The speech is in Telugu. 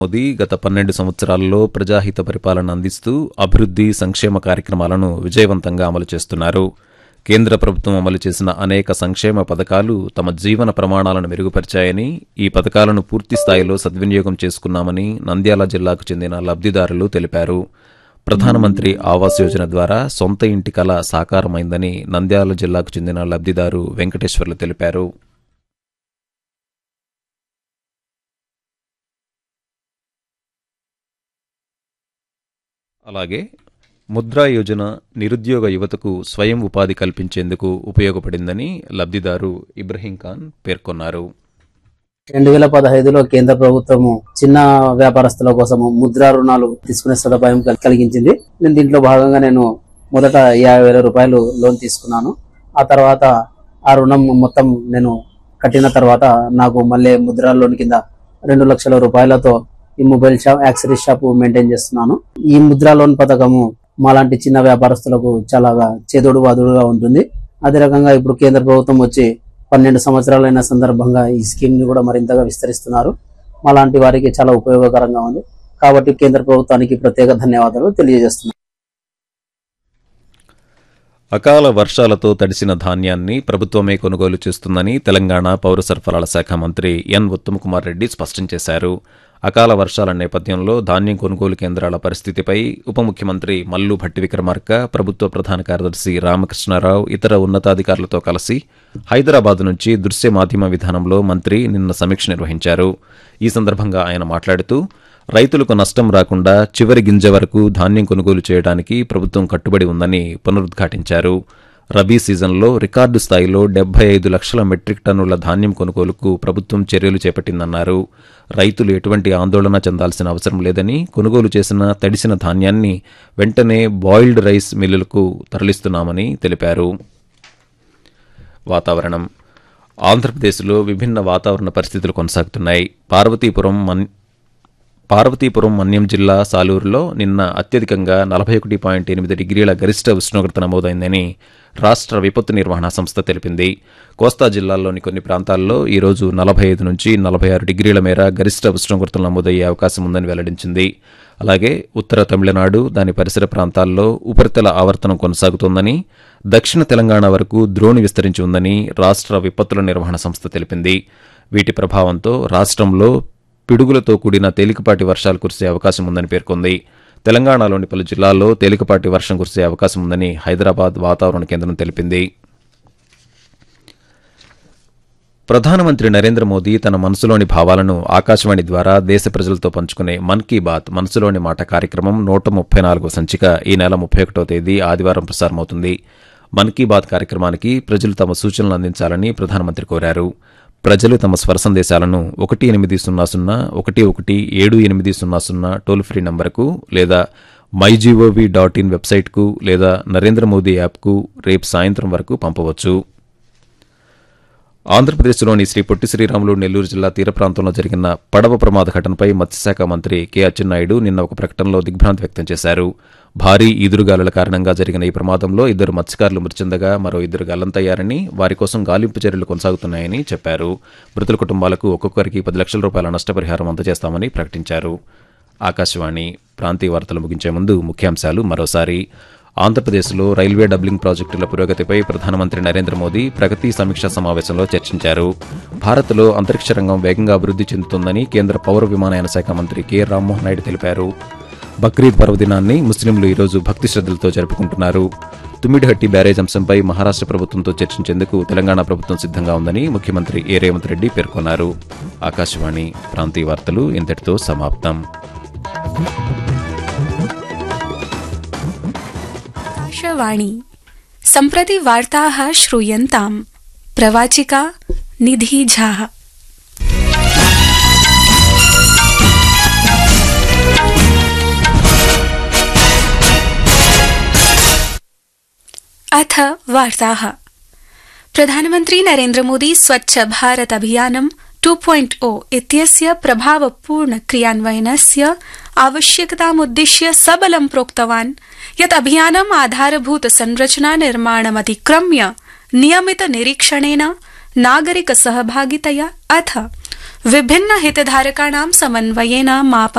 మోదీ గత పన్నెండు సంవత్సరాల్లో ప్రజాహిత పరిపాలన అందిస్తూ అభివృద్ధి సంక్షేమ కార్యక్రమాలను విజయవంతంగా అమలు చేస్తున్నారు కేంద్ర ప్రభుత్వం అమలు చేసిన అనేక సంక్షేమ పథకాలు తమ జీవన ప్రమాణాలను మెరుగుపరిచాయని ఈ పథకాలను పూర్తి స్థాయిలో సద్వినియోగం చేసుకున్నామని నంద్యాల జిల్లాకు చెందిన లబ్ధిదారులు తెలిపారు ప్రధానమంత్రి ఆవాస్ యోజన ద్వారా సొంత ఇంటి కల సాకారమైందని నంద్యాల జిల్లాకు చెందిన లబ్ధిదారు వెంకటేశ్వర్లు తెలిపారు అలాగే ముద్రా యోజన నిరుద్యోగ యువతకు స్వయం ఉపాధి కల్పించేందుకు ఉపయోగపడిందని లబ్ధిదారు ఇబ్రహీం ఖాన్ పేర్కొన్నారు రెండు వేల పదహైదులో కేంద్ర ప్రభుత్వము చిన్న వ్యాపారస్తుల కోసము ముద్రా రుణాలు తీసుకునే సదుపాయం కల్- కలిగించింది నేను దీంట్లో భాగంగా నేను మొదట యాభై వేల రూపాయలు లోన్ తీసుకున్నాను ఆ తర్వాత ఆ రుణం మొత్తం నేను కట్టిన తర్వాత నాకు మళ్ళీ ముద్రా లోన్ కింద రెండు లక్షల రూపాయలతో ఈ mobile shop accessories shop maintain చేస్తున్నాను ఈ ముద్రా లోన్ పథకము మాలాంటి చిన్న వ్యాపారస్తులకు చాలా చేదోడు వాదుడుగా ఉంటుంది అదే రకంగా ఇప్పుడు కేంద్ర ప్రభుత్వం వచ్చి పన్నెండు సంవత్సరాలైన సందర్భంగా ఈ స్కీమ్ ని కూడా మరింతగా విస్తరిస్తున్నారు మాలాంటి వారికి చాలా ఉపయోగకరంగా ఉంది కాబట్టి కేంద్ర ప్రభుత్వానికి ప్రత్యేక ధన్యవాదాలు తెలియజేస్తున్నాను అకాల వర్షాలతో తడిసిన ధాన్యాన్ని ప్రభుత్వమే కొనుగోలు చేస్తుందని తెలంగాణ పౌర సరఫరాల శాఖ మంత్రి ఎన్ ఉత్తమకుమార్ రెడ్డి స్పష్టం చేశారు అకాల వర్షాల నేపథ్యంలో ధాన్యం కొనుగోలు కేంద్రాల పరిస్థితిపై ఉప ముఖ్యమంత్రి మల్లు భట్టి విక్రమార్క ప్రభుత్వ ప్రధాన కార్యదర్శి రామకృష్ణారావు ఇతర ఉన్నతాధికారులతో కలిసి హైదరాబాద్ నుంచి దృశ్య మాధ్యమ విధానంలో మంత్రి నిన్న సమీక్ష నిర్వహించారు ఈ సందర్భంగా ఆయన మాట్లాడుతూ రైతులకు నష్టం రాకుండా చివరి గింజ వరకు ధాన్యం కొనుగోలు చేయడానికి ప్రభుత్వం కట్టుబడి ఉందని పునరుద్ఘాటించారు రబీ సీజన్లో రికార్డు స్థాయిలో డెబ్బై ఐదు లక్షల మెట్రిక్ టన్నుల ధాన్యం కొనుగోలుకు ప్రభుత్వం చర్యలు చేపట్టిందన్నారు రైతులు ఎటువంటి ఆందోళన చెందాల్సిన అవసరం లేదని కొనుగోలు చేసిన తడిసిన ధాన్యాన్ని వెంటనే బాయిల్డ్ రైస్ మిల్లులకు తరలిస్తున్నామని తెలిపారు వాతావరణం ఆంధ్రప్రదేశ్లో విభిన్న వాతావరణ పరిస్థితులు కొనసాగుతున్నాయి పార్వతీపురం మన్ పార్వతీపురం మన్యం జిల్లా సాలూరులో నిన్న అత్యధికంగా నలభై ఒకటి పాయింట్ ఎనిమిది డిగ్రీల గరిష్ట ఉష్ణోగ్రత నమోదైందని రాష్ట్ర విపత్తు నిర్వహణ సంస్థ తెలిపింది కోస్తా జిల్లాల్లోని కొన్ని ప్రాంతాల్లో ఈరోజు నలభై ఐదు నుంచి నలభై ఆరు డిగ్రీల మేర గరిష్ట ఉష్ణోగ్రతలు నమోదయ్యే అవకాశం ఉందని వెల్లడించింది అలాగే ఉత్తర తమిళనాడు దాని పరిసర ప్రాంతాల్లో ఉపరితల ఆవర్తనం కొనసాగుతోందని దక్షిణ తెలంగాణ వరకు ద్రోణి విస్తరించి ఉందని రాష్ట్ర విపత్తుల నిర్వహణ సంస్థ తెలిపింది వీటి ప్రభావంతో రాష్ట్రంలో పిడుగులతో కూడిన తేలికపాటి వర్షాలు కురిసే అవకాశం ఉందని పేర్కొంది తెలంగాణలోని పలు జిల్లాల్లో తేలికపాటి వర్షం కురిసే అవకాశం ఉందని హైదరాబాద్ వాతావరణ కేంద్రం తెలిపింది ప్రధానమంత్రి నరేంద్ర మోదీ తన మనసులోని భావాలను ఆకాశవాణి ద్వారా దేశ ప్రజలతో పంచుకునే మన్ కీ బాత్ మనసులోని మాట కార్యక్రమం నూట ముప్పై నాలుగో సంచిక ఈ నెల ముప్పై ఒకటో తేదీ ఆదివారం ప్రసారమవుతుంది మన్ కీ బాత్ కార్యక్రమానికి ప్రజలు తమ సూచనలు అందించాలని ప్రధానమంత్రి కోరారు ప్రజలు తమ స్వర సందేశాలను ఒకటి ఎనిమిది సున్నా సున్నా ఒకటి ఒకటి ఏడు ఎనిమిది సున్నా సున్నా టోల్ ఫ్రీ నంబర్కు లేదా మైజీఓవి డాట్ ఇన్ వెబ్సైట్కు లేదా నరేంద్ర మోదీ యాప్కు రేపు సాయంత్రం వరకు పంపవచ్చు ఆంధ్రప్రదేశ్లోని శ్రీ పొట్టి శ్రీరాములు నెల్లూరు జిల్లా తీర ప్రాంతంలో జరిగిన పడవ ప్రమాద ఘటనపై మత్స్యశాఖ మంత్రి కె అచ్చెన్నాయుడు నిన్న ఒక ప్రకటనలో దిగ్భ్రాంతి వ్యక్తం చేశారు భారీ ఈదురుగాలుల కారణంగా జరిగిన ఈ ప్రమాదంలో ఇద్దరు మత్స్యకారులు మృతి చెందగా మరో ఇద్దరు గల్లంతయ్యారని వారి కోసం గాలింపు చర్యలు కొనసాగుతున్నాయని చెప్పారు మృతుల కుటుంబాలకు ఒక్కొక్కరికి పది లక్షల రూపాయల నష్టపరిహారం అందజేస్తామని ప్రకటించారు ఆకాశవాణి ప్రాంతీయ వార్తలు ముగించే ముందు ముఖ్యాంశాలు మరోసారి ఆంధ్రప్రదేశ్లో రైల్వే డబ్లింగ్ ప్రాజెక్టుల పురోగతిపై ప్రధానమంత్రి నరేంద్ర మోదీ ప్రగతి సమీక్షా సమావేశంలో చర్చించారు భారత్లో అంతరిక్ష రంగం వేగంగా అభివృద్ధి చెందుతోందని కేంద్ర పౌర విమానయాన శాఖ మంత్రి కె రామ్మోహన్ నాయుడు తెలిపారు బక్రీద్ పర్వదినాన్ని ముస్లింలు ఈరోజు భక్తి శ్రద్దలతో జరుపుకుంటున్నారు తుమ్మిడిహట్టి బ్యారేజ్ అంశంపై మహారాష్ట్ర ప్రభుత్వంతో చర్చించేందుకు తెలంగాణ ప్రభుత్వం సిద్ధంగా ఉందని ముఖ్యమంత్రి ఏ రేవంత్ రెడ్డి పేర్కొన్నారు ఆకాశవాణి ప్రాంతీయ వార్తలు ఇంతటితో సమాప్తం आकाशवाणी सम्प्रति वार्ताः श्रूयन्ताम् प्रवाचिका निधि झा अथ वार्ताः प्रधानमन्त्री नरेन्द्रमोदी स्वच्छ भारत अभियानं 2.0 इत्यस्य प्रभावपूर्ण क्रियान्वयनस्य आवश्यकतामुद्दिश्य सबलं प्रोक्तवान् यत् अभियानम् आधारभूत संरचना निर्माणमतिक्रम्य नियमित निरीक्षणेन नागरिक सहभागितया अथ विभिन्न हितधारकाणां समन्वयेन माप